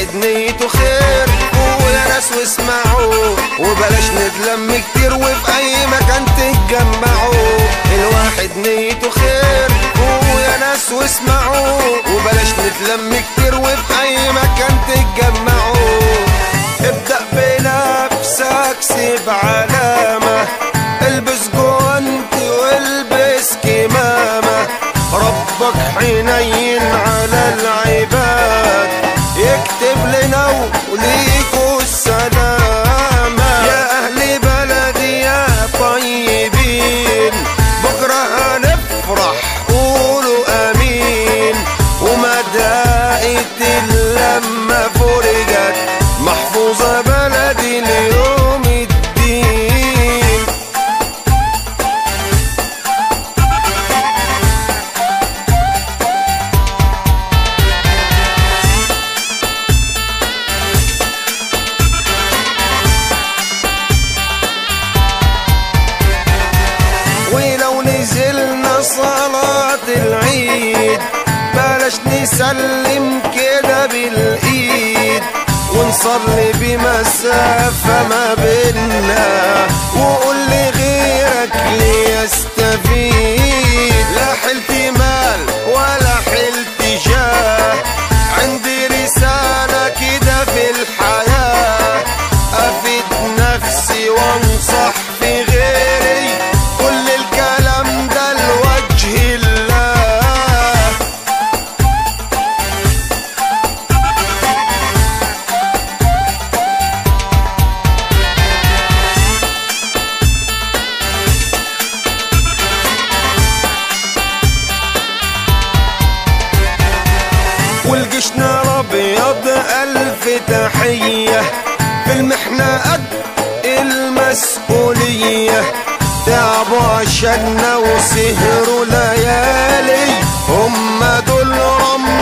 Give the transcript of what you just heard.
الواحد نيته خير ويا ناس واسمعوا وبلاش نتلم كتير وفي اي مكان تتجمعوا الواحد نيته خير ويا ناس واسمعوا وبلاش نتلم كتير وفي اي مكان تتجمعوا ابدأ بنفسك سيب علامة البس جوانتي والبس كمامة ربك حنين على العباد يكتب لنا وليكوا السلامة يا أهل بلدي يا طيبين بكرة هنفرح قولوا أمين وما دقت لما فرجت محفوظة بلدي ليوم الدين ولو نزلنا صلاة العيد بلاش نسلم كده بالإيد ونصلي بمسافة ما بينا وقول لغيرك ليستفيد لا حلت مال ولا حلت جاه عندي رسالة كده في الحياة أفيد نفسي وانصح في غيري كل الكلام ده لوجه الله والجيشنا الابيض الف تحيه في المحنه قد المسؤوليه تعبوا عشاننا وسهروا ليالي هم دول رمز